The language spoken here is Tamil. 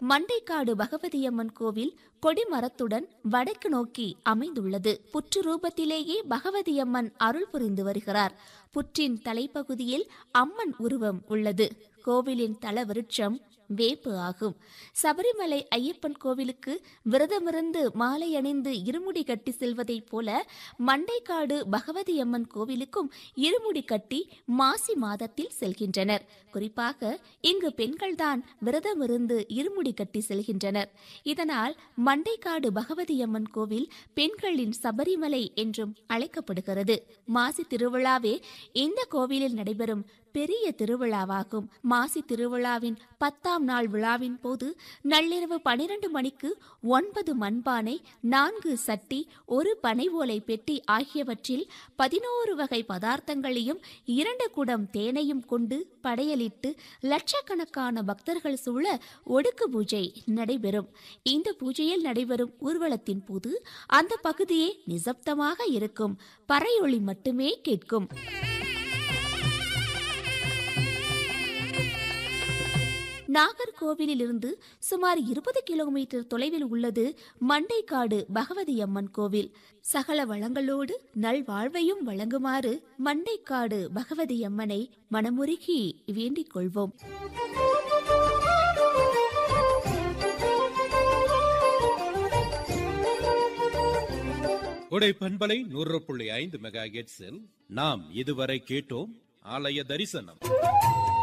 மண்டைக்காடு பகவதியம்மன் கோவில் கொடிமரத்துடன் வடக்கு நோக்கி அமைந்துள்ளது புற்று ரூபத்திலேயே பகவதியம்மன் அருள் புரிந்து வருகிறார் புற்றின் தலைப்பகுதியில் அம்மன் உருவம் உள்ளது கோவிலின் தல விருட்சம் வேப்பு ஆகும் சபரிமலை ஐயப்பன் கோவிலுக்கு விரதமிருந்து மாலை அணிந்து இருமுடி கட்டி செல்வதைப் போல மண்டைக்காடு பகவதி அம்மன் கோவிலுக்கும் இருமுடி கட்டி மாசி மாதத்தில் செல்கின்றனர் குறிப்பாக இங்கு பெண்கள்தான் விரதமிருந்து இருமுடி கட்டி செல்கின்றனர் இதனால் மண்டைக்காடு பகவதி அம்மன் கோவில் பெண்களின் சபரிமலை என்றும் அழைக்கப்படுகிறது மாசி திருவிழாவே இந்த கோவிலில் நடைபெறும் பெரிய திருவிழாவாகும் மாசி திருவிழாவின் பத்தாம் நாள் விழாவின் போது நள்ளிரவு பனிரெண்டு மணிக்கு ஒன்பது மண்பானை நான்கு சட்டி ஒரு பனை ஓலை பெட்டி ஆகியவற்றில் பதினோரு வகை பதார்த்தங்களையும் இரண்டு குடம் தேனையும் கொண்டு படையலிட்டு லட்சக்கணக்கான பக்தர்கள் சூழ ஒடுக்கு பூஜை நடைபெறும் இந்த பூஜையில் நடைபெறும் ஊர்வலத்தின் போது அந்த பகுதியே நிசப்தமாக இருக்கும் பறையொளி மட்டுமே கேட்கும் நாகர்கோவிலிருந்து சுமார் இருபது கிலோமீட்டர் தொலைவில் உள்ளது மண்டைக்காடு பகவதி அம்மன் கோவில் சகல வளங்களோடு நல்வாழ்வையும் வழங்குமாறு மண்டைக்காடு பகவதி அம்மனை மனமுருகி வேண்டிக் கொள்வோம் கொடை பண்பலை நூறு புள்ளி ஐந்து மெகா நாம் இதுவரை கேட்டோம் ஆலய தரிசனம்